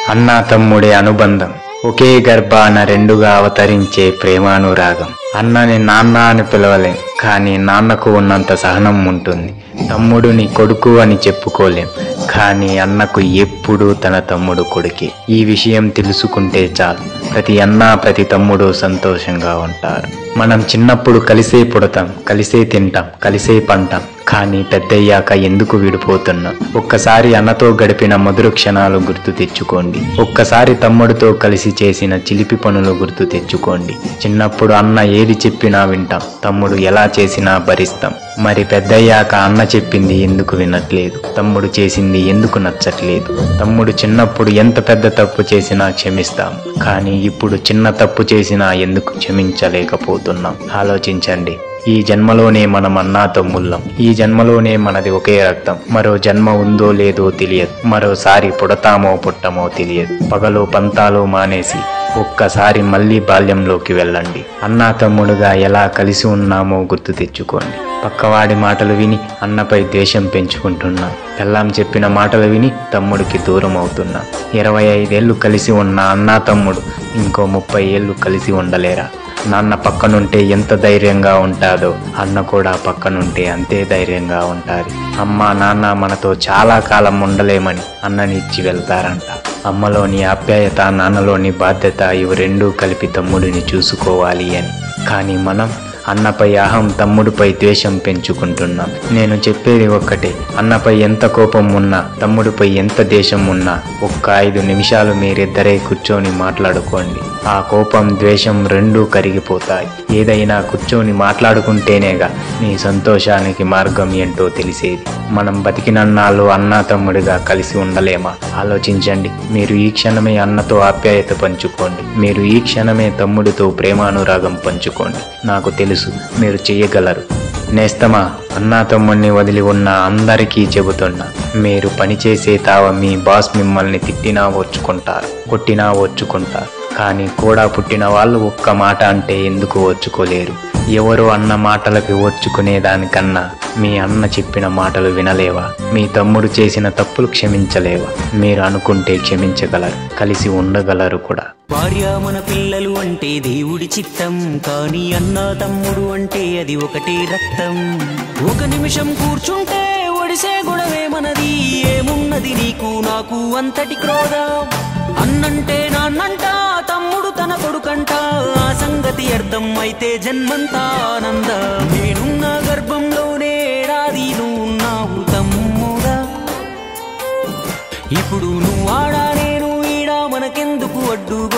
అన్నా తమ్ముడే అనుబంధం ఒకే గర్భాన రెండుగా అవతరించే ప్రేమానురాగం అన్నని నాన్న అని పిలవలేం కానీ నాన్నకు ఉన్నంత సహనం ఉంటుంది తమ్ముడిని కొడుకు అని చెప్పుకోలేం కానీ అన్నకు ఎప్పుడూ తన తమ్ముడు కొడుకే ఈ విషయం తెలుసుకుంటే చాలు ప్రతి అన్న ప్రతి తమ్ముడు సంతోషంగా ఉంటారు మనం చిన్నప్పుడు కలిసే పుడతాం కలిసే తింటాం కలిసే పంటాం కానీ పెద్దయ్యాక ఎందుకు విడిపోతున్నాం ఒక్కసారి అన్నతో గడిపిన మధుర క్షణాలు గుర్తు తెచ్చుకోండి ఒక్కసారి తమ్ముడితో కలిసి చేసిన చిలిపి పనులు గుర్తు తెచ్చుకోండి చిన్నప్పుడు అన్న ఏది చెప్పినా వింటాం తమ్ముడు ఎలా చేసినా భరిస్తాం మరి పెద్దయ్యాక అన్న చెప్పింది ఎందుకు వినట్లేదు తమ్ముడు చేసింది ఎందుకు నచ్చట్లేదు తమ్ముడు చిన్నప్పుడు ఎంత పెద్ద తప్పు చేసినా క్షమిస్తాం కానీ ఇప్పుడు చిన్న తప్పు చేసినా ఎందుకు క్షమించలేకపోతున్నాం ఆలోచించండి ఈ జన్మలోనే మనం అన్నా తమ్ముళ్ళం ఈ జన్మలోనే మనది ఒకే రక్తం మరో జన్మ ఉందో లేదో తెలియదు మరోసారి పుడతామో పుట్టమో తెలియదు పగలు పంతాలు మానేసి ఒక్కసారి మళ్ళీ బాల్యంలోకి వెళ్ళండి అన్నా తమ్ముడుగా ఎలా కలిసి ఉన్నామో గుర్తు తెచ్చుకోండి పక్కవాడి మాటలు విని అన్నపై ద్వేషం పెంచుకుంటున్నా పెళ్ళాం చెప్పిన మాటలు విని తమ్ముడికి దూరం అవుతున్నా ఇరవై ఐదేళ్లు కలిసి ఉన్న అన్నా తమ్ముడు ఇంకో ముప్పై ఏళ్ళు కలిసి ఉండలేరా నాన్న పక్కనుంటే ఎంత ధైర్యంగా ఉంటాదో అన్న కూడా పక్కనుంటే అంతే ధైర్యంగా ఉంటారు అమ్మ నాన్న మనతో చాలా కాలం ఉండలేమని అన్నని ఇచ్చి వెళ్తారంట అమ్మలోని ఆప్యాయత నాన్నలోని బాధ్యత ఇవి రెండూ కలిపి తమ్ముడిని చూసుకోవాలి అని కానీ మనం అన్నపై అహం తమ్ముడిపై ద్వేషం పెంచుకుంటున్నాం నేను చెప్పేది ఒక్కటే అన్నపై ఎంత కోపం ఉన్నా తమ్ముడిపై ఎంత దేశం ఉన్నా ఒక్క ఐదు నిమిషాలు మీరిద్దరే కూర్చొని మాట్లాడుకోండి ఆ కోపం ద్వేషం రెండూ కరిగిపోతాయి ఏదైనా కూర్చొని మాట్లాడుకుంటేనేగా నీ సంతోషానికి మార్గం ఏంటో తెలిసేది మనం బతికినన్నాళ్ళు అన్నా తమ్ముడిగా కలిసి ఉండలేమా ఆలోచించండి మీరు ఈ క్షణమే అన్నతో ఆప్యాయత పంచుకోండి మీరు ఈ క్షణమే తమ్ముడితో ప్రేమానురాగం పంచుకోండి నాకు తెలుసు మీరు చెయ్యగలరు నేస్తమా అన్నా తమ్ముడిని వదిలి ఉన్న అందరికీ చెబుతున్నా మీరు పనిచేసే తావ మీ బాస్ మిమ్మల్ని తిట్టినా ఓర్చుకుంటారు కొట్టినా ఓర్చుకుంటారు కానీ కూడా పుట్టిన వాళ్ళు ఒక్క మాట అంటే ఎందుకు ఓర్చుకోలేరు ఎవరు అన్న మాటలకి ఓర్చుకునే దానికన్నా మీ అన్న చెప్పిన మాటలు వినలేవా మీ తమ్ముడు చేసిన తప్పులు క్షమించలేవా మీరు అనుకుంటే క్షమించగలరు కలిసి ఉండగలరు కూడా భార్య మన పిల్లలు అంటే దేవుడి చిత్తం కానీ అన్న తమ్ముడు అంటే అది ఒకటే రక్తం ఒక నిమిషం కూర్చుంటే ఒడిసే గొడవే మనది ఏమున్నది నీకు నాకు అంతటి క్రోధం అన్నంటే నాన్నంట తమ్ముడు తన కొడుకంట ఆ సంగతి అర్థం అయితే జన్మంతా ఆనంద నేనున్న గర్భంలోనే ఏడాది నువ్వు ఉన్నావు తమ్ముడా ఇప్పుడు నువ్వు ఆడా నేను ఈడా మనకెందుకు అడ్డుగా